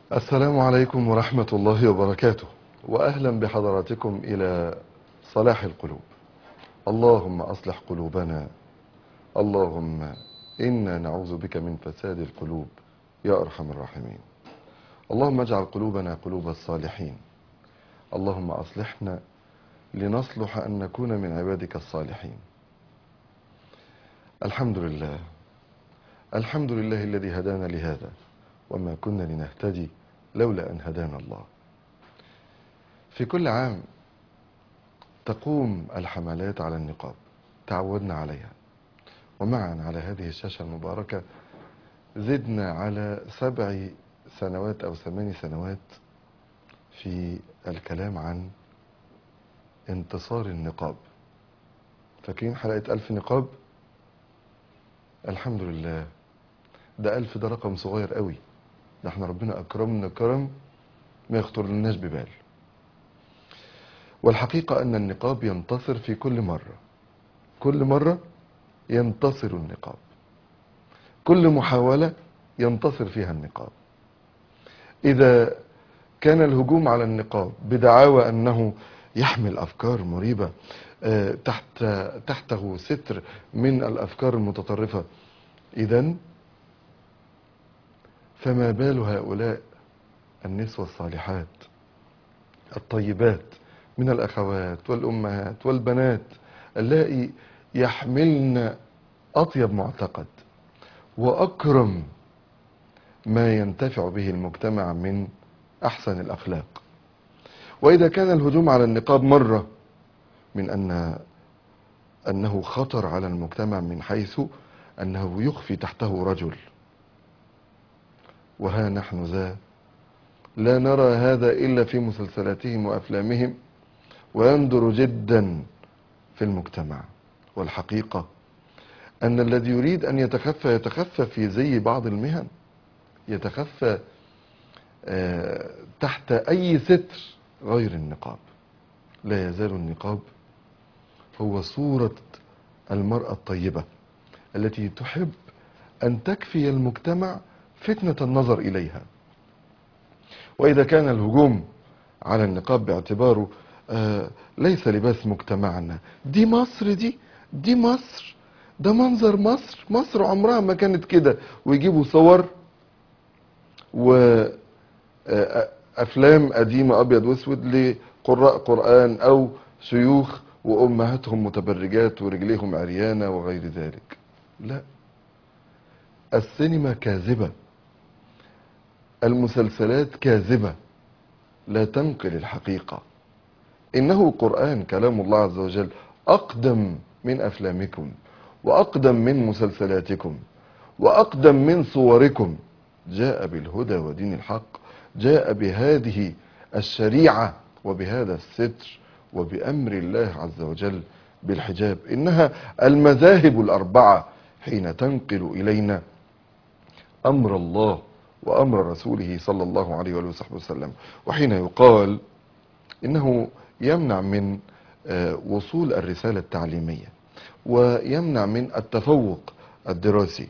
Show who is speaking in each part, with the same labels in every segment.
Speaker 1: السلام عليكم ورحمة الله وبركاته وأهلا بحضراتكم إلى صلاح القلوب اللهم أصلح قلوبنا اللهم إنا نعوذ بك من فساد القلوب يا أرحم الراحمين اللهم اجعل قلوبنا قلوب الصالحين اللهم أصلحنا لنصلح أن نكون من عبادك الصالحين الحمد لله الحمد لله الذي هدانا لهذا وما كنا لنهتدي لولا أن هدانا الله في كل عام تقوم الحملات على النقاب تعودنا عليها ومعا على هذه الشاشة المباركة زدنا على سبع سنوات أو ثمان سنوات في الكلام عن انتصار النقاب فاكرين حلقة ألف نقاب الحمد لله ده ألف ده رقم صغير قوي ده احنا ربنا أكرمنا كرم ما يخطر لناش ببال والحقيقة أن النقاب ينتصر في كل مرة كل مرة ينتصر النقاب كل محاولة ينتصر فيها النقاب إذا كان الهجوم على النقاب بدعاوى أنه يحمل أفكار مريبة آه، تحت تحته ستر من الأفكار المتطرفة إذا فما بال هؤلاء النسوة الصالحات الطيبات من الأخوات والأمهات والبنات اللائي يحملن أطيب معتقد وأكرم ما ينتفع به المجتمع من أحسن الأخلاق وإذا كان الهجوم على النقاب مرة من أن أنه خطر على المجتمع من حيث أنه يخفي تحته رجل وها نحن ذا لا نرى هذا إلا في مسلسلاتهم وأفلامهم ويندر جدا في المجتمع والحقيقة أن الذي يريد أن يتخفى يتخفى في زي بعض المهن يتخفى آه، تحت أي ستر غير النقاب لا يزال النقاب هو صورة المرأة الطيبة التي تحب أن تكفي المجتمع فتنة النظر إليها وإذا كان الهجوم على النقاب باعتباره آه ليس لباس مجتمعنا دي مصر دي دي مصر ده منظر مصر مصر عمرها ما كانت كده ويجيبوا صور وأفلام قديمة أبيض وأسود لقراء قرآن أو شيوخ وأمهاتهم متبرجات ورجليهم عريانة وغير ذلك لا السينما كاذبة المسلسلات كاذبة لا تنقل الحقيقة إنه قرآن كلام الله عز وجل أقدم من أفلامكم وأقدم من مسلسلاتكم وأقدم من صوركم جاء بالهدى ودين الحق جاء بهذه الشريعة وبهذا الستر وبأمر الله عز وجل بالحجاب إنها المذاهب الأربعة حين تنقل إلينا أمر الله وأمر رسوله صلى الله عليه وآله وصحبه وسلم وحين يقال إنه يمنع من آه، وصول الرسالة التعليمية ويمنع من التفوق الدراسي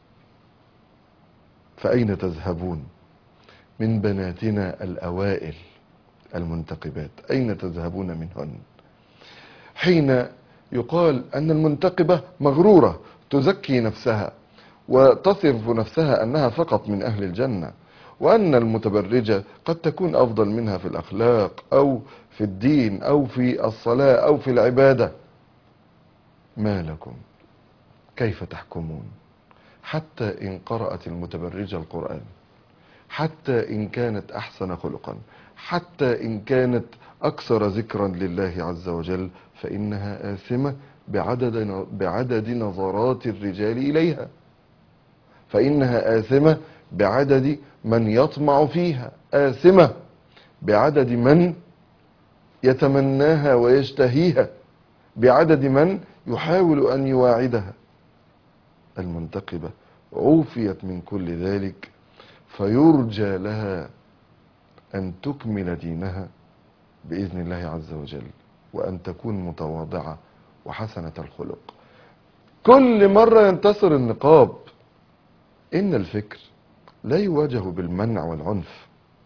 Speaker 1: فأين تذهبون من بناتنا الأوائل المنتقبات أين تذهبون منهن حين يقال أن المنتقبة مغرورة تزكي نفسها وتصف نفسها أنها فقط من أهل الجنة وأن المتبرجة قد تكون أفضل منها في الأخلاق أو في الدين أو في الصلاة أو في العبادة ما لكم كيف تحكمون حتى إن قرأت المتبرجة القرآن حتى إن كانت أحسن خلقا حتى إن كانت أكثر ذكرا لله عز وجل فإنها آثمة بعدد, بعدد نظرات الرجال إليها فإنها آثمة بعدد من يطمع فيها آثمة بعدد من يتمناها ويشتهيها بعدد من يحاول أن يواعدها المنتقبة عوفيت من كل ذلك فيرجى لها أن تكمل دينها بإذن الله عز وجل وأن تكون متواضعة وحسنة الخلق كل مرة ينتصر النقاب إن الفكر لا يواجه بالمنع والعنف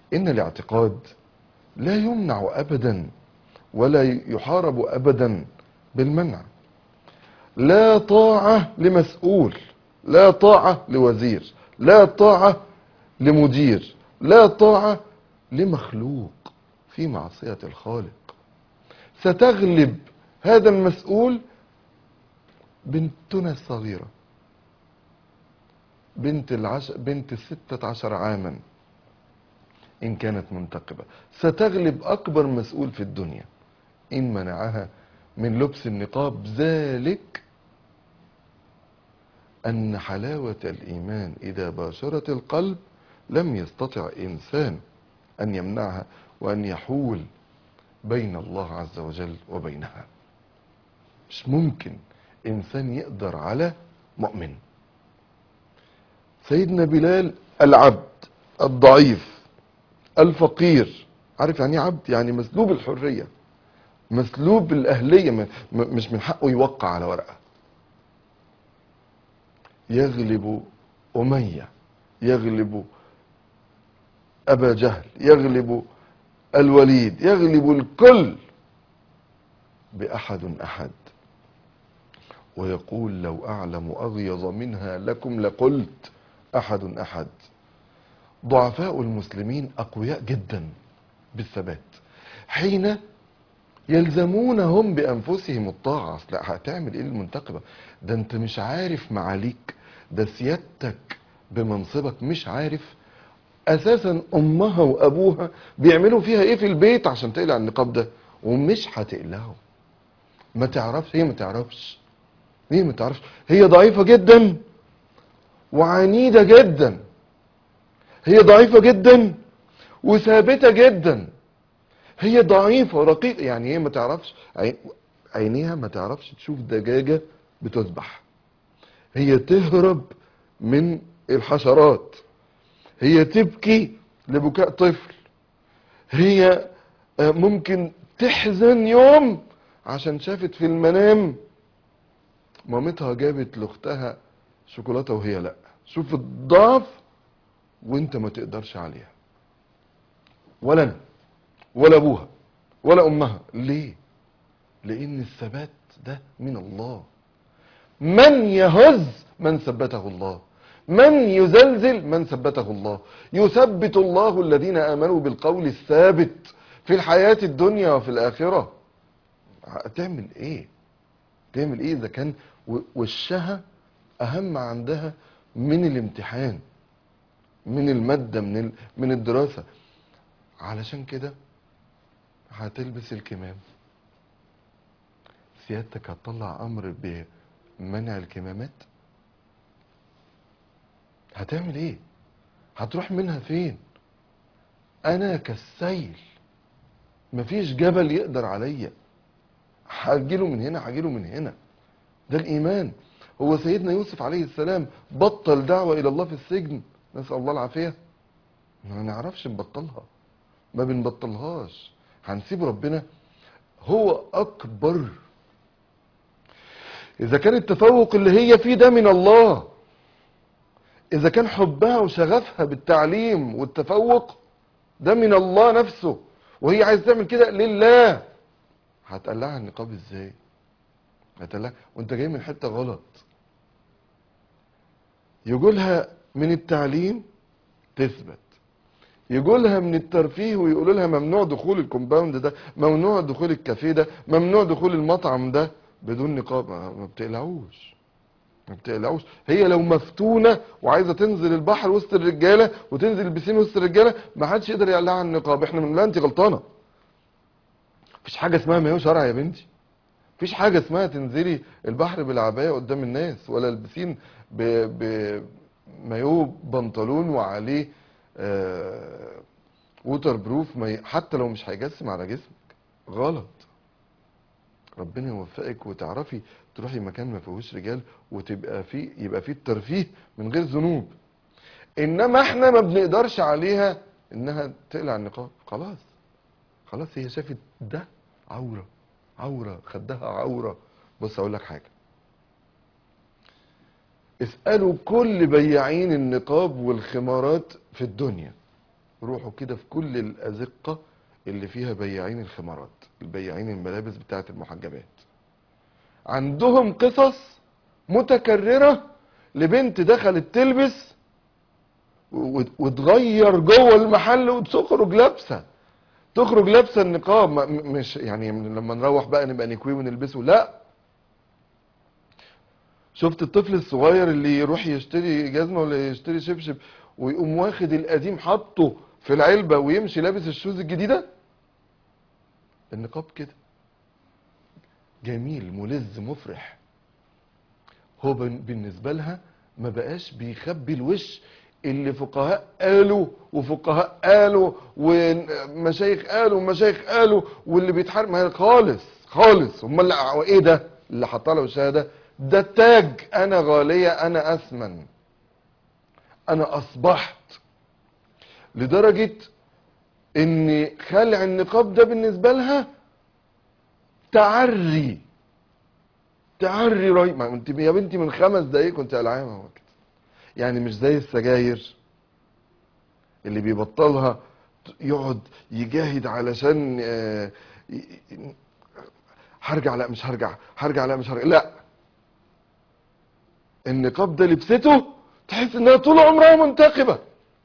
Speaker 1: إن الاعتقاد لا يمنع أبدا ولا يحارب أبدا بالمنع لا طاعة لمسؤول لا طاعة لوزير لا طاعة لمدير لا طاعة لمخلوق في معصية الخالق ستغلب هذا المسؤول بنتنا الصغيرة بنت العش... بنت الستة عشر عاما إن كانت منتقبة ستغلب أكبر مسؤول في الدنيا إن منعها من لبس النقاب ذلك أن حلاوة الإيمان إذا باشرت القلب لم يستطع إنسان أن يمنعها وأن يحول بين الله عز وجل وبينها مش ممكن إنسان يقدر على مؤمن سيدنا بلال العبد الضعيف الفقير عارف يعني ايه عبد يعني مسلوب الحرية مسلوب الأهلية م- م- مش من حقه يوقع على ورقة يغلب أمية يغلب أبا جهل يغلب الوليد يغلب الكل بأحد أحد ويقول لو أعلم أغيظ منها لكم لقلت أحد أحد ضعفاء المسلمين أقوياء جدا بالثبات حين يلزمونهم بأنفسهم الطاعة أصل هتعمل إيه المنتقبة ده أنت مش عارف معاليك ده سيادتك بمنصبك مش عارف أساسا أمها وأبوها بيعملوا فيها إيه في البيت عشان تقلع النقاب ده ومش هتقلعه ما تعرفش هي ما تعرفش هي ما تعرفش هي ضعيفة جدا وعنيدة جدا هي ضعيفة جدا وثابتة جدا هي ضعيفة ورقيقة يعني هي ما تعرفش عين- عينيها ما تعرفش تشوف دجاجة بتذبح هي تهرب من الحشرات هي تبكي لبكاء طفل هي آه، ممكن تحزن يوم عشان شافت في المنام مامتها جابت لاختها شوكولاته وهي لا شوف الضعف وانت ما تقدرش عليها ولا انا ولا ابوها ولا امها ليه لان الثبات ده من الله من يهز من ثبته الله من يزلزل من ثبته الله يثبت الله الذين امنوا بالقول الثابت في الحياه الدنيا وفي الاخره هتعمل ايه تعمل ايه اذا كان و- وشها اهم عندها من الامتحان من الماده من ال- من الدراسه علشان كده هتلبس الكمام سيادتك هتطلع امر بمنع الكمامات هتعمل ايه هتروح منها فين انا كالسيل مفيش جبل يقدر عليا هجيله من هنا هجيله من هنا ده الايمان هو سيدنا يوسف عليه السلام بطل دعوة الى الله في السجن نسأل الله العافية ما نعرفش نبطلها ما بنبطلهاش هنسيب ربنا هو اكبر اذا كان التفوق اللي هي فيه ده من الله اذا كان حبها وشغفها بالتعليم والتفوق ده من الله نفسه وهي عايز تعمل كده لله هتقلعها النقاب ازاي هتقلعها وانت جاي من حته غلط يقولها من التعليم تثبت يقولها من الترفيه ويقولوا لها ممنوع دخول الكومباوند ده ممنوع دخول الكافيه ده ممنوع دخول المطعم ده بدون نقاب ما ما بتقلعوش ما بتقلعوش هي لو مفتونه وعايزه تنزل البحر وسط الرجاله وتنزل البسين وسط الرجاله ما حدش يقدر يقلعها النقاب احنا من لا انت غلطانه مفيش حاجه اسمها مايو شرع يا بنتي مفيش حاجه اسمها تنزلي البحر بالعبايه قدام الناس ولا البسين ب... ب... مايو بنطلون وعليه آه... ووتر بروف ما ي... حتى لو مش هيجسم على جسمك غلط ربنا يوفقك وتعرفي تروحي مكان ما فيهوش رجال وتبقى فيه يبقى فيه الترفيه من غير ذنوب انما احنا ما بنقدرش عليها انها تقلع النقاب خلاص خلاص هي شافت ده عورة عورة خدها عورة بص اقول لك حاجة اسألوا كل بياعين النقاب والخمارات في الدنيا روحوا كده في كل الازقه اللي فيها بياعين الخمارات البياعين الملابس بتاعه المحجبات عندهم قصص متكرره لبنت دخلت تلبس و- وتغير جوه المحل وتخرج لابسه تخرج لابسه النقاب ما- م- مش يعني لما نروح بقى نبقى نكويه ونلبسه لا شفت الطفل الصغير اللي يروح يشتري جزمه ولا يشتري شبشب ويقوم واخد القديم حاطه في العلبه ويمشي لابس الشوز الجديده النقاب كده جميل ملز مفرح هو بن- بالنسبه لها ما بقاش بيخبي الوش اللي فقهاء قالوا وفقهاء قالوا ومشايخ قالوا ومشايخ قالوا واللي بيتحرم ما هي خالص خالص امال اللي- ايه ده اللي حاطه له الشهاده ده التاج انا غاليه انا اثمن انا اصبحت لدرجه ان خلع النقاب ده بالنسبه لها تعري تعري رهيب ما انت يا بنتي من خمس دقايق كنت قلعانه هو كده يعني مش زي السجاير اللي بيبطلها يقعد يجاهد علشان آه، ي- ي- هرجع لا مش هرجع هرجع لا مش هرجع لا النقاب ده لبسته تحس انها طول عمرها منتقبه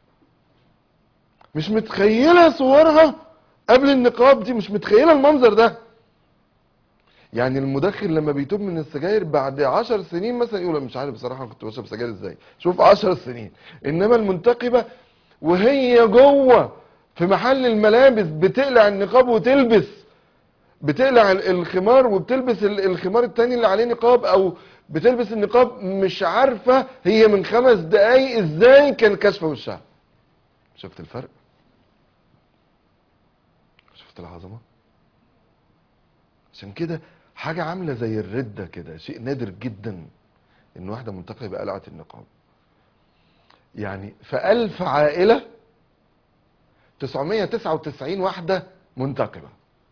Speaker 1: مش متخيله صورها قبل النقاب دي مش متخيله المنظر ده يعني المدخن لما بيتوب من السجاير بعد عشر سنين مثلا يقول أنا مش عارف بصراحه أنا كنت بشرب سجاير ازاي شوف عشر سنين انما المنتقبه وهي جوه في محل الملابس بتقلع النقاب وتلبس بتقلع ال- الخمار وبتلبس ال- الخمار التاني اللي عليه نقاب او بتلبس النقاب مش عارفه هي من خمس دقايق ازاي كان كشف وشها شفت الفرق شفت العظمه عشان كده حاجة عاملة زي الردة كده شيء نادر جدا ان واحدة منتقبة قلعت النقاب يعني في ألف عائلة 999 واحدة منتقبة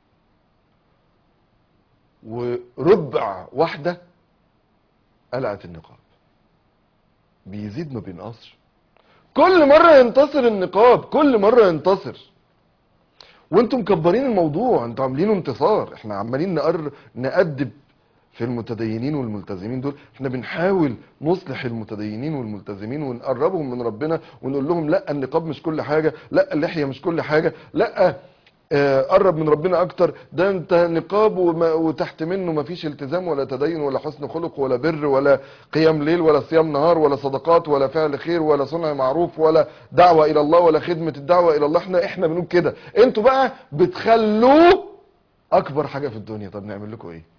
Speaker 1: وربع واحدة قلعت النقاب بيزيد ما بينقصش كل مرة ينتصر النقاب كل مرة ينتصر وانتم مكبرين الموضوع انتوا عاملينه انتصار احنا عمالين نقر نأدب في المتدينين والملتزمين دول احنا بنحاول نصلح المتدينين والملتزمين ونقربهم من ربنا ونقول لهم لا النقاب مش كل حاجة لا اللحية مش كل حاجة لا آه، قرب من ربنا اكتر ده انت نقاب وما وتحت منه مفيش التزام ولا تدين ولا حسن خلق ولا بر ولا قيام ليل ولا صيام نهار ولا صدقات ولا فعل خير ولا صنع معروف ولا دعوة الى الله ولا خدمة الدعوة الى الله احنا احنا بنقول كده انتوا بقى بتخلوه اكبر حاجة في الدنيا طب نعمل لكم ايه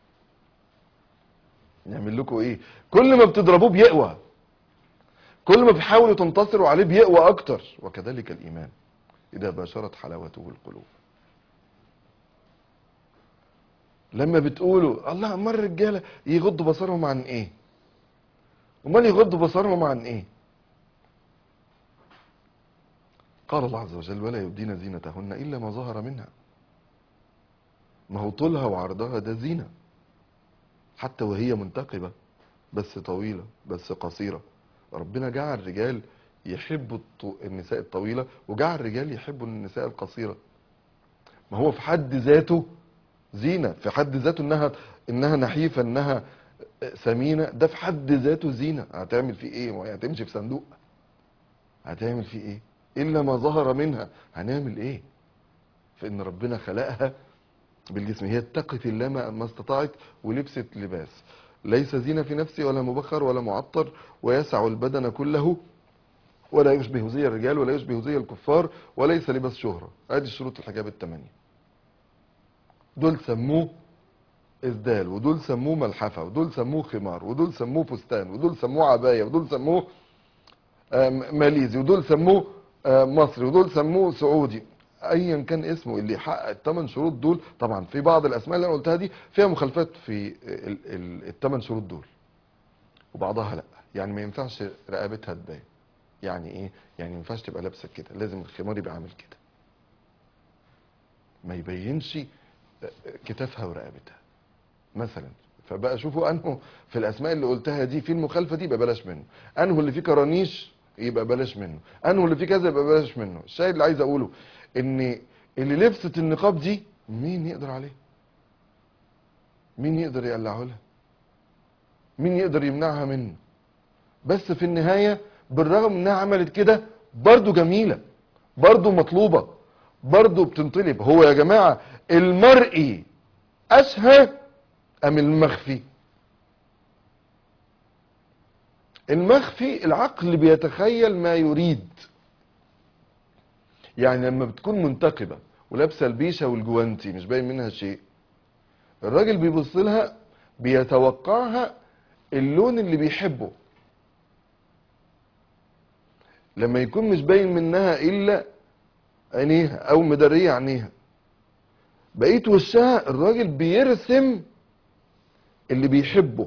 Speaker 1: نعمل لكم ايه كل ما بتضربوه بيقوى كل ما بتحاولوا تنتصروا عليه بيقوى اكتر وكذلك الايمان اذا باشرت حلاوته القلوب لما بتقولوا الله امال الرجاله يغضوا بصرهم عن ايه امال يغضوا بصرهم عن ايه قال الله عز وجل ولا يبدين زينتهن الا ما ظهر منها ما هو طولها وعرضها ده زينه حتى وهي منتقبه بس طويله بس قصيره ربنا جعل الرجال يحبوا الط- النساء الطويله وجعل الرجال يحبوا النساء القصيره ما هو في حد ذاته زينة في حد ذاته انها انها نحيفة انها سمينة ده في حد ذاته زينة هتعمل فيه ايه ما هي هتمشي في صندوق هتعمل فيه ايه الا ما ظهر منها هنعمل ايه فان ربنا خلقها بالجسم هي اتقت الله ما ما استطاعت ولبست لباس ليس زينة في نفسي ولا مبخر ولا معطر ويسع البدن كله ولا يشبه زي الرجال ولا يشبه زي الكفار وليس لباس شهرة ادي شروط الحجاب الثمانية دول سموه اسدال ودول سموه ملحفه ودول سموه خمار ودول سموه فستان ودول سموه عبايه ودول سموه آه، م- ماليزي ودول سموه آه، مصري ودول سموه سعودي ايا كان اسمه اللي يحقق الثمان شروط دول طبعا في بعض الاسماء اللي انا قلتها دي فيها مخالفات في الثمان شروط دول وبعضها لا يعني ما ينفعش رقبتها تبان يعني ايه يعني ما ينفعش تبقى لابسه كده لازم الخمار يبقى عامل كده ما يبينش كتافها ورقبتها مثلا فبقى شوفوا انه في الاسماء اللي قلتها دي في المخالفه دي يبقى بلاش منه انه اللي فيه كرانيش يبقى بلاش منه انه اللي فيه كذا يبقى بلاش منه الشاهد اللي عايز اقوله ان اللي لبست النقاب دي مين يقدر عليه مين يقدر يقلعه لها مين يقدر يمنعها منه بس في النهاية بالرغم انها عملت كده برضو جميلة برضو مطلوبة برضو بتنطلب هو يا جماعة المرئي اشهى ام المخفي المخفي العقل بيتخيل ما يريد يعني لما بتكون منتقبة ولابسه البيشه والجوانتي مش باين منها شيء الراجل بيبص لها بيتوقعها اللون اللي بيحبه لما يكون مش باين منها الا عينيها او مداريه عينيها بقيت وشها الراجل بيرسم اللي بيحبه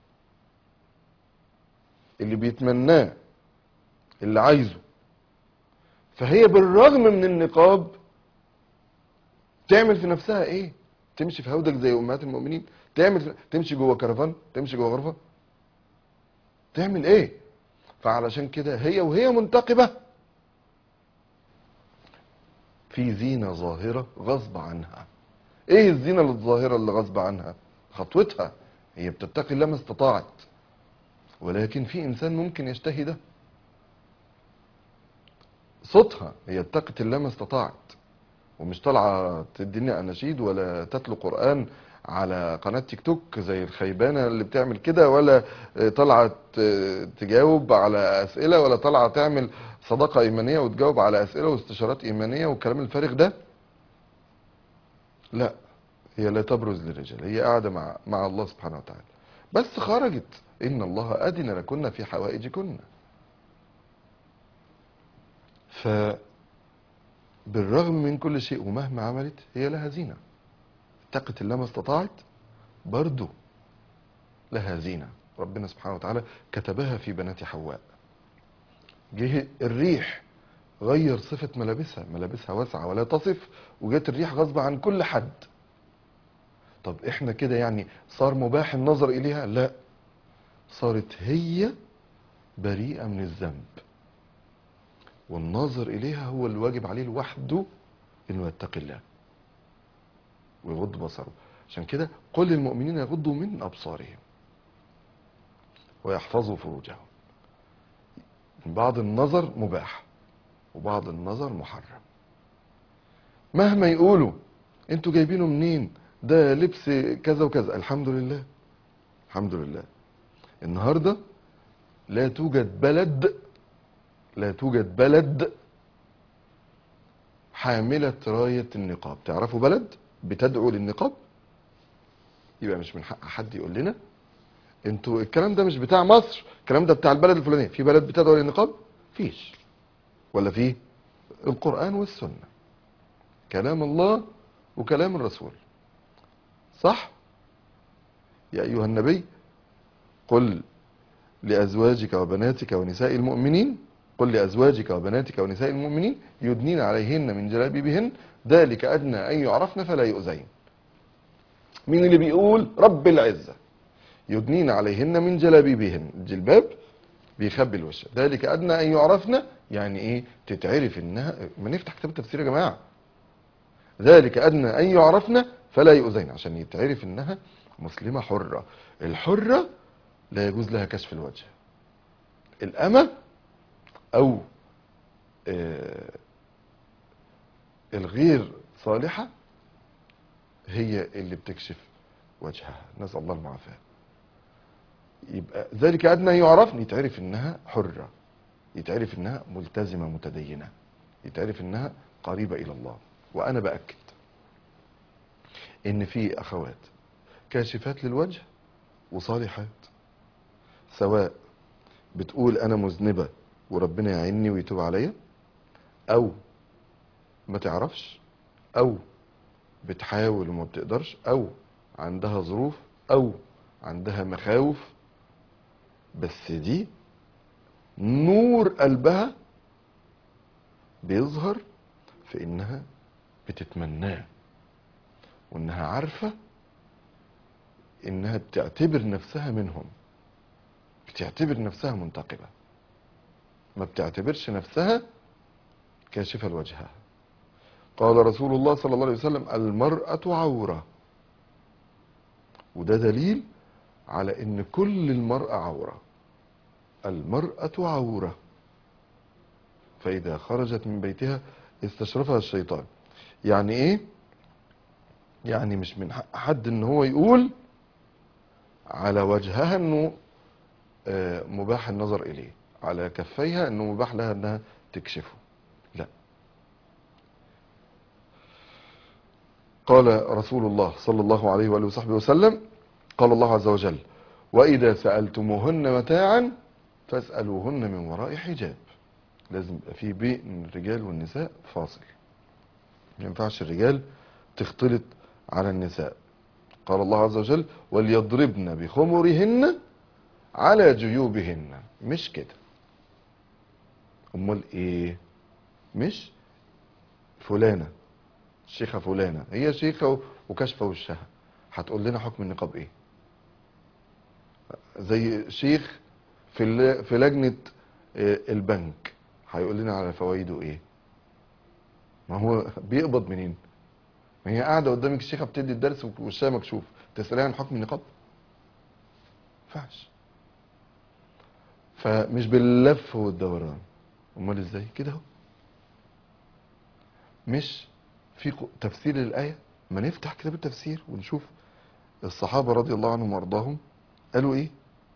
Speaker 1: اللي بيتمناه اللي عايزه فهي بالرغم من النقاب تعمل في نفسها ايه تمشي في هودك زي امهات المؤمنين تعمل في... تمشي جوه كرفان تمشي جوه غرفه تعمل ايه فعلشان كده هي وهي منتقبه في زينه ظاهره غصب عنها ايه الزينه الظاهره اللي غصب عنها خطوتها هي بتتقي الله ما استطاعت ولكن في انسان ممكن يشتهي ده صوتها هي اتقت الله ما استطاعت ومش طالعه تديني اناشيد ولا تتلو قران على قناه تيك توك زي الخيبانه اللي بتعمل كده ولا طالعه تجاوب على اسئله ولا طالعه تعمل صداقه ايمانيه وتجاوب على اسئله واستشارات ايمانيه والكلام الفارغ ده لا هي لا تبرز للرجال هي قاعده مع مع الله سبحانه وتعالى بس خرجت ان الله اذن لكن في حوائجكن ف بالرغم من كل شيء ومهما عملت هي لها زينة اتقت الله ما استطاعت برضو لها زينة ربنا سبحانه وتعالى كتبها في بنات حواء جه الريح غير صفة ملابسها ملابسها واسعة ولا تصف وجت الريح غصب عن كل حد طب احنا كده يعني صار مباح النظر اليها لا صارت هي بريئة من الذنب والناظر إليها هو اللي واجب عليه لوحده إنه يتقي الله ويغض بصره عشان كده قل للمؤمنين يغضوا من أبصارهم ويحفظوا فروجهم بعض النظر مباح وبعض النظر محرم مهما يقولوا انتوا جايبينه منين ده لبس كذا وكذا الحمد لله الحمد لله النهارده لا توجد بلد لا توجد بلد حاملة راية النقاب تعرفوا بلد بتدعو للنقاب يبقى مش من حق حد يقول لنا انتوا الكلام ده مش بتاع مصر الكلام ده بتاع البلد الفلانية في بلد بتدعو للنقاب فيش ولا في القرآن والسنة كلام الله وكلام الرسول صح يا أيها النبي قل لأزواجك وبناتك ونساء المؤمنين قل لأزواجك وبناتك ونساء المؤمنين يدنين عليهن من جلابيبهن ذلك أدنى أن يعرفن فلا يؤذين مين اللي بيقول رب العزة يدنين عليهن من جلابيبهن الجلباب بيخبي الوش ذلك أدنى أن يعرفن يعني إيه تتعرف إنها ما نفتح كتاب التفسير يا جماعة ذلك أدنى أن يعرفن فلا يؤذين عشان يتعرف إنها مسلمة حرة الحرة لا يجوز لها كشف الوجه الأمة أو آه الغير صالحة هي اللي بتكشف وجهها نسأل الله المعافاة يبقى ذلك أدنى يعرفني يتعرف إنها حرة يتعرف إنها ملتزمة متدينة يتعرف إنها قريبة إلى الله وأنا بأكد إن في أخوات كاشفات للوجه وصالحات سواء بتقول أنا مذنبة وربنا يعيني ويتوب عليا او ما تعرفش او بتحاول وما بتقدرش او عندها ظروف او عندها مخاوف بس دي نور قلبها بيظهر في انها بتتمناه وانها عارفة انها بتعتبر نفسها منهم بتعتبر نفسها منتقبة ما بتعتبرش نفسها كاشفة لوجهها قال رسول الله صلى الله عليه وسلم المرأة عورة وده دليل على ان كل المرأة عورة المرأة عورة فإذا خرجت من بيتها استشرفها الشيطان يعني ايه يعني مش من حق حد ان هو يقول على وجهها انه آه، مباح النظر اليه على كفيها انه مباح لها انها تكشفه لا قال رسول الله صلى الله عليه وآله وصحبه وسلم قال الله عز وجل وإذا سألتموهن متاعا فاسألوهن من وراء حجاب لازم يبقى في بين الرجال والنساء فاصل ما ينفعش الرجال تختلط على النساء قال الله عز وجل وليضربن بخمرهن على جيوبهن مش كده امال ايه مش فلانه الشيخه فلانه هي شيخه وكشفه وشها هتقول لنا حكم النقاب ايه زي شيخ في الل- في لجنه آه، البنك هيقول لنا على فوائده ايه ما هو بيقبض منين ما هي قاعده قدامك الشيخه بتدي الدرس ووشها مكشوف تساليها عن حكم النقاب ما ينفعش فمش باللف والدوران امال ازاي كده اهو مش في ق- تفسير للايه ما نفتح كتاب التفسير ونشوف الصحابه رضي الله عنهم وارضاهم قالوا ايه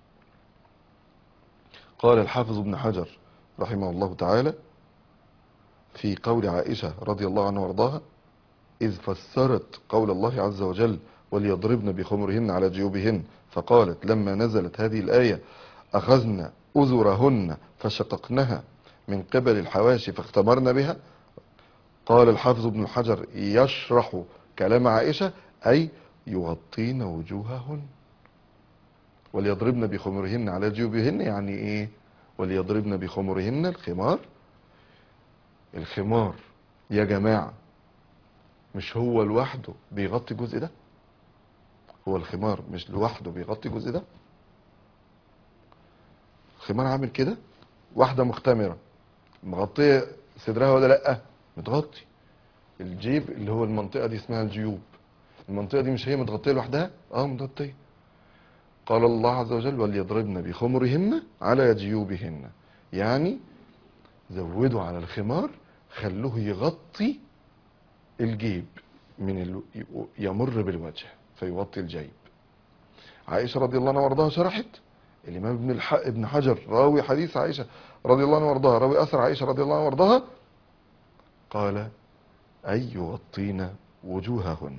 Speaker 1: قال الحافظ ابن حجر رحمه الله تعالى في قول عائشه رضي الله عنها وارضاها إذ فسرت قول الله عز وجل وليضربن بخمرهن على جيوبهن فقالت لما نزلت هذه الآية أخذن أزرهن فشققنها من قبل الحواشي فاختمرن بها قال الحافظ ابن الحجر يشرح كلام عائشة أي يغطين وجوههن وليضربن بخمرهن على جيوبهن يعني إيه وليضربن بخمرهن الخمار الخمار يا جماعه مش هو لوحده بيغطي الجزء ده هو الخمار مش لوحده بيغطي الجزء ده الخمار عامل كده واحدة مختمرة مغطية صدرها ولا لأ متغطي الجيب اللي هو المنطقة دي اسمها الجيوب المنطقة دي مش هي متغطية لوحدها اه متغطية قال الله عز وجل وليضربن بخمرهن على جيوبهن يعني زودوا على الخمار خلوه يغطي الجيب من ال... يمر بالوجه فيغطي الجيب عائشة رضي الله عنها وارضاها شرحت الإمام ابن الح... ابن حجر راوي حديث عائشة رضي الله عنها وارضاها راوي أثر عائشة رضي الله عنها وارضاها قال أي يغطين وجوههن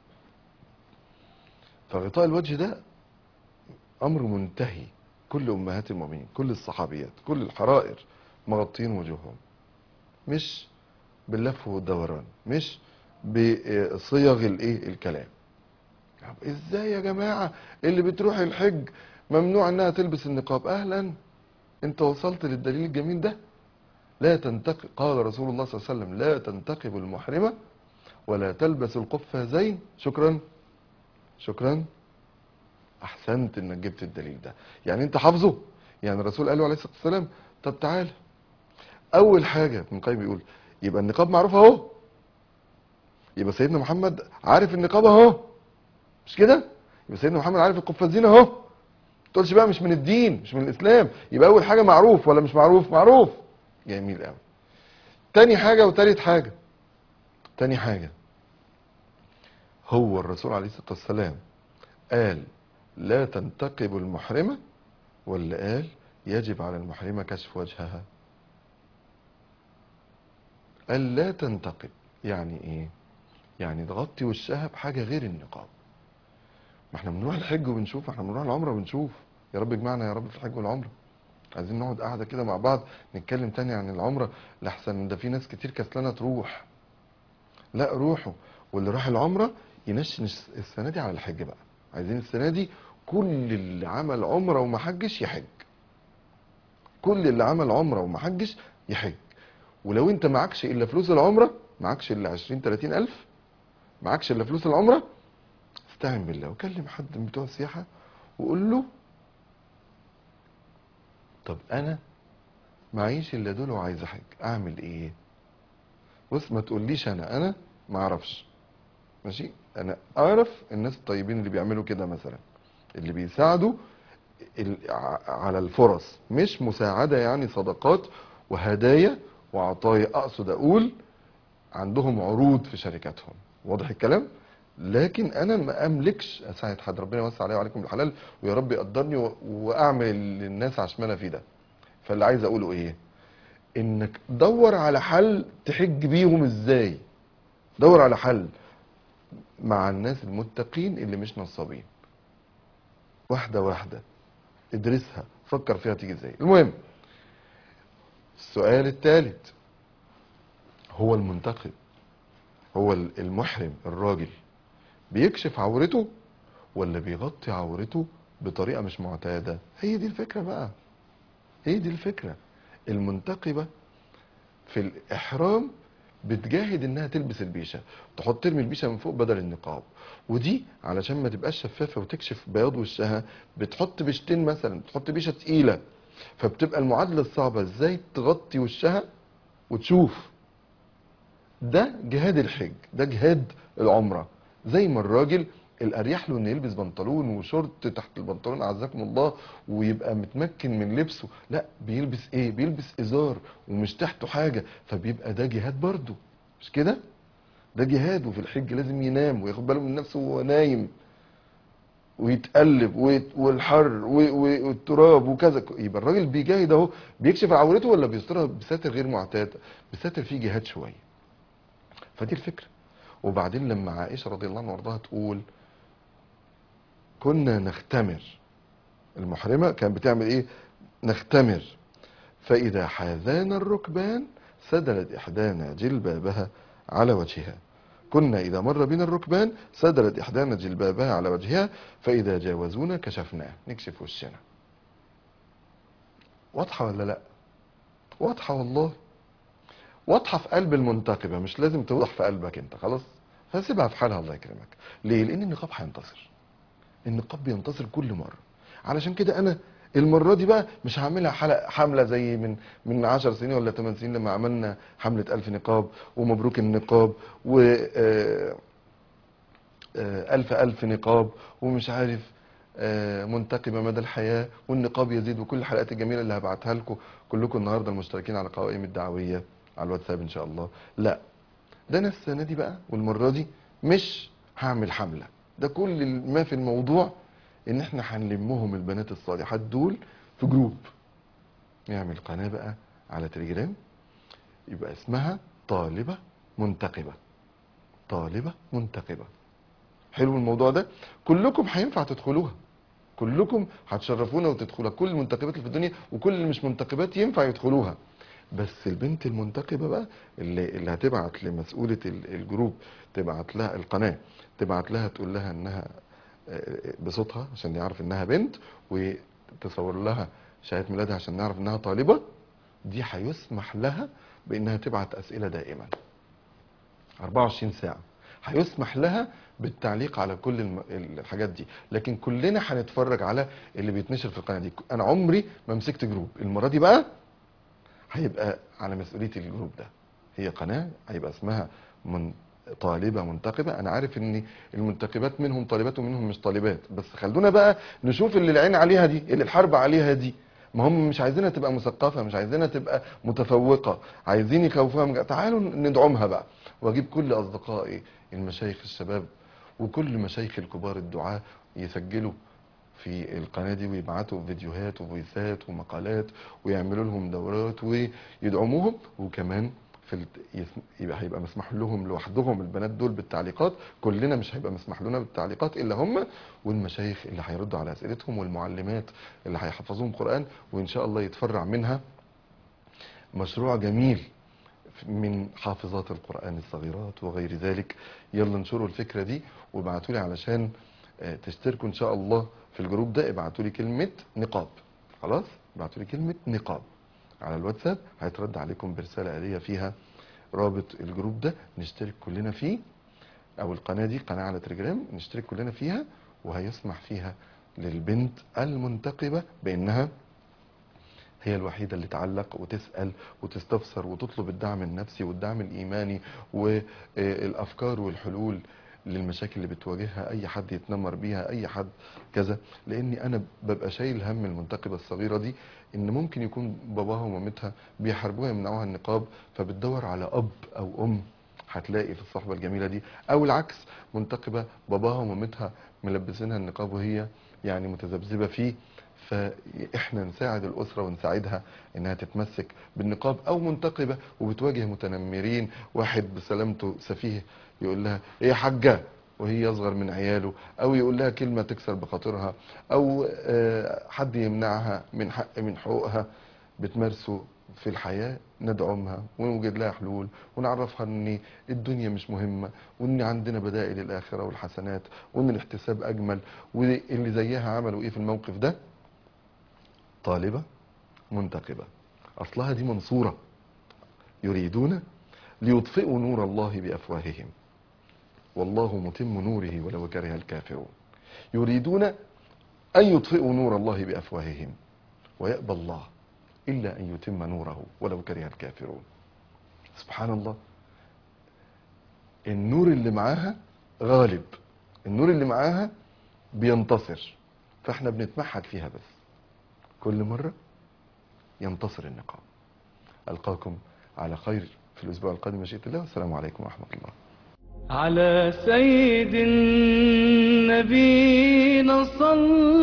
Speaker 1: فغطاء الوجه ده أمر منتهي كل أمهات المؤمنين كل الصحابيات كل الحرائر مغطين وجوههم مش باللف والدوران مش بصيغ الايه الكلام طب ازاي يا جماعه اللي بتروح الحج ممنوع انها تلبس النقاب اهلا انت وصلت للدليل الجميل ده لا تنتقب قال رسول الله صلى الله عليه وسلم لا تنتقب المحرمه ولا تلبس القفازين شكرا شكرا احسنت انك جبت الدليل ده يعني انت حافظه يعني الرسول قال له عليه الصلاه والسلام طب تعالى اول حاجه ابن القيم بيقول يبقى النقاب معروف اهو يبقى سيدنا محمد عارف النقاب اهو مش كده يبقى سيدنا محمد عارف القفازين اهو ما تقولش بقى مش من الدين مش من الاسلام يبقى اول حاجه معروف ولا مش معروف معروف جميل قوي تاني حاجه وتالت حاجه تاني حاجه هو الرسول عليه الصلاه والسلام قال لا تنتقب المحرمه ولا قال يجب على المحرمه كشف وجهها قال لا تنتقب يعني ايه يعني تغطي وشها بحاجه غير النقاب ما احنا بنروح الحج وبنشوف احنا بنروح العمره وبنشوف يا رب اجمعنا يا رب في الحج والعمره عايزين نقعد قاعده كده مع بعض نتكلم تاني عن العمره لحسن ده في ناس كتير كسلانه تروح لا روحوا واللي راح العمره ينشن الس- السنه دي على الحج بقى عايزين السنه دي كل اللي عمل عمره وما حجش يحج كل اللي عمل عمره وما حجش يحج ولو انت معكش الا فلوس العمره معكش الا 20 30 الف معكش الا فلوس العمره استعن بالله وكلم حد من بتوع السياحه وقول له طب انا معيش الا دول وعايز احج اعمل ايه بص ما تقوليش انا انا ما اعرفش ماشي انا اعرف الناس الطيبين اللي بيعملوا كده مثلا اللي بيساعدوا ال- ع- على الفرص مش مساعدة يعني صدقات وهدايا وعطايا اقصد اقول عندهم عروض في شركاتهم واضح الكلام لكن انا ما املكش اساعد حد ربنا يوسع عليه وعليكم بالحلال ويا رب يقدرني و- واعمل للناس عشان انا فيه ده فاللي عايز اقوله ايه انك دور على حل تحج بيهم ازاي دور على حل مع الناس المتقين اللي مش نصابين واحده واحده ادرسها فكر فيها تيجي ازاي المهم السؤال الثالث هو المنتقب هو ال- المحرم الراجل بيكشف عورته ولا بيغطي عورته بطريقه مش معتاده هي دي الفكره بقى هي دي الفكره المنتقبه في الاحرام بتجاهد انها تلبس البيشه تحط ترمي البيشه من فوق بدل النقاب ودي علشان ما تبقاش شفافه وتكشف بياض وشها بتحط بيشتين مثلا بتحط بيشه تقيله فبتبقى المعادله الصعبه ازاي تغطي وشها وتشوف ده جهاد الحج ده جهاد العمره زي ما الراجل الاريح له انه يلبس بنطلون وشورت تحت البنطلون اعزكم الله ويبقى متمكن من لبسه لا بيلبس ايه بيلبس ازار ومش تحته حاجه فبيبقى ده جهاد برضه مش كده ده جهاد وفي الحج لازم ينام وياخد باله من نفسه وهو نايم ويتقلب ويت- والحر و- و- والتراب وكذا يبقى الراجل بيجاهد اهو بيكشف عورته ولا بيسترها بساتر غير معتاد بساتر فيه جهاد شويه فدي الفكره وبعدين لما عائشه رضي الله عنها وارضاها تقول كنا نختمر المحرمه كانت بتعمل ايه نختمر فاذا حاذانا الركبان سدلت احدانا جلبابها على وجهها كنا اذا مر بنا الركبان سدلت احدانا جلبابها على وجهها فاذا جاوزونا كشفناه نكشف وشنا واضحه ولا لا واضحه والله واضحه في قلب المنتقبه مش لازم توضح في قلبك انت خلاص فسيبها في حالها الله يكرمك ليه لان النقاب هينتصر النقاب بينتصر كل مره علشان كده انا المره دي بقى مش هعملها حلقه حمله زي من من 10 سنين ولا 8 سنين لما عملنا حمله ألف نقاب ومبروك النقاب و آه، آه، ألف ألف نقاب ومش عارف آه، منتقبة مدى الحياة والنقاب يزيد وكل الحلقات الجميلة اللي هبعتها لكم كلكم النهاردة المشتركين على قوائم الدعوية على الواتساب إن شاء الله لا ده أنا السنة دي بقى والمرة دي مش هعمل حملة ده كل ما في الموضوع إن إحنا هنلمهم البنات الصالحات دول في جروب نعمل قناة بقى على تليجرام يبقى اسمها طالبة منتقبة طالبة منتقبة حلو الموضوع ده كلكم هينفع تدخلوها كلكم هتشرفونا وتدخلوها كل المنتقبات اللي في الدنيا وكل اللي مش منتقبات ينفع يدخلوها بس البنت المنتقبة بقى اللي, اللي هتبعت لمسؤولة ال- الجروب تبعت لها القناة تبعت لها تقول لها انها آه، بصوتها عشان يعرف انها بنت وتصور لها شهادة ميلادها عشان نعرف انها طالبة دي هيسمح لها بانها تبعت اسئلة دائما 24 ساعة هيسمح لها بالتعليق على كل الم- الحاجات دي لكن كلنا هنتفرج على اللي بيتنشر في القناة دي انا عمري ما مسكت جروب المرة دي بقى هيبقى على مسؤولية الجروب ده هي قناة هيبقى اسمها من طالبة منتقبة انا عارف ان المنتقبات منهم طالبات ومنهم مش طالبات بس خلونا بقى نشوف اللي العين عليها دي اللي الحرب عليها دي ما هم مش عايزينها تبقى مثقفة مش عايزينها تبقى متفوقة عايزين يخوفوها من تعالوا ندعمها بقى واجيب كل اصدقائي المشايخ الشباب وكل مشايخ الكبار الدعاة يسجلوا في القناة دي ويبعتوا فيديوهات وفويسات ومقالات ويعملوا لهم دورات ويدعموهم وكمان في الت... يس- يبقى هيبقى مسموح لهم لوحدهم البنات دول بالتعليقات كلنا مش هيبقى مسمح لنا بالتعليقات الا هم والمشايخ اللي هيردوا على اسئلتهم والمعلمات اللي هيحفظوهم قرآن وان شاء الله يتفرع منها مشروع جميل من حافظات القرآن الصغيرات وغير ذلك يلا انشروا الفكرة دي وابعتوا لي علشان آه، تشتركوا ان شاء الله في الجروب ده ابعتوا لي كلمة نقاب خلاص ابعتوا لي كلمة نقاب على الواتساب هيترد عليكم برسالة آلية فيها رابط الجروب ده نشترك كلنا فيه او القناة دي قناة على تليجرام نشترك كلنا فيها وهيسمح فيها للبنت المنتقبة بانها هي الوحيدة اللي تعلق وتسأل وتستفسر وتطلب الدعم النفسي والدعم الإيماني والأفكار والحلول للمشاكل اللي بتواجهها أي حد يتنمر بيها أي حد كذا لأني أنا ببقى شايل هم المنتقبة الصغيرة دي إن ممكن يكون باباها ومامتها بيحاربوها يمنعوها النقاب فبتدور على أب أو أم هتلاقي في الصحبة الجميلة دي أو العكس منتقبة باباها ومامتها ملبسينها النقاب وهي يعني متذبذبة فيه فاحنا نساعد الاسره ونساعدها انها تتمسك بالنقاب او منتقبه وبتواجه متنمرين واحد بسلامته سفيه يقول لها ايه يا حاجه وهي اصغر من عياله او يقول لها كلمه تكسر بخاطرها او آه، حد يمنعها من حق من حقوقها بتمارسه في الحياه ندعمها ونوجد لها حلول ونعرفها ان الدنيا مش مهمه وان عندنا بدائل الاخره والحسنات وان الاحتساب اجمل واللي زيها عملوا ايه في الموقف ده طالبة منتقبة أصلها دي منصورة يريدون ليطفئوا نور الله بأفواههم والله متم نوره ولو كره الكافرون يريدون أن يطفئوا نور الله بأفواههم ويأبى الله إلا أن يتم نوره ولو كره الكافرون سبحان الله النور اللي معاها غالب النور اللي معاها بينتصر فاحنا بنتمحك فيها بس كل مرة ينتصر النقاب ألقاكم على خير في الأسبوع القادم مشيئة الله والسلام عليكم ورحمة الله
Speaker 2: على سيد النبينا صلى